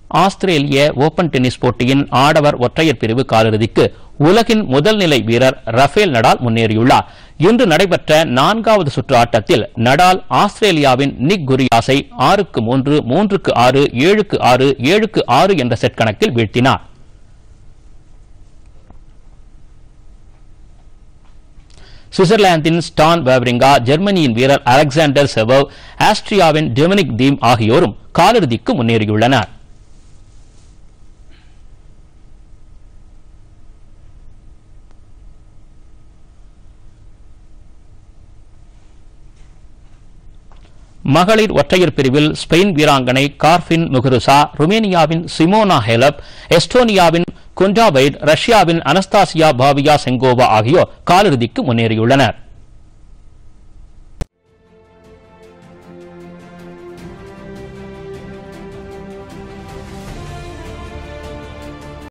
ஆஸ்திரேலிய open tennis போட்டியின் ஆடவர் ஒற்றையர் பிரிவு காலிறுதிக்கு உலகின் முதல் நிலை வீரர் ரஃபேல் நடால் முன்னேறியுள்ளார் இன்று நடைபெற்ற நான்காவது சுற்று ஆட்டத்தில் நடால் ஆஸ்திரேலியாவின் நிக் குரியாஸை ஆறுக்கு மூன்று மூன்றுக்கு ஆறு ஏழுக்கு ஆறு ஏழுக்கு ஆறு என்ற செட் கணக்கில் வீழ்த்தினார் சுவிட்சர்லாந்தின் ஸ்டான் வேவ்ரிங்கா ஜெர்மனியின் வீரர் அலெக்சாண்டர் செவவ் ஆஸ்திரியாவின் டொமினிக் தீம் ஆகியோரும் காலிறுதிக்கு முன்னேறியுள்ளனர் மகளிர் ஒற்றையர் பிரிவில் ஸ்பெயின் வீராங்கனை கார்பின் முகுருசா ருமேனியாவின் சிமோனா ஹெலப் எஸ்டோனியாவின் குண்டாவைட் ரஷ்யாவின் அனஸ்தாசியா பாவியா செங்கோவா ஆகியோர் காலிறுதிக்கு முன்னேறியுள்ளனர்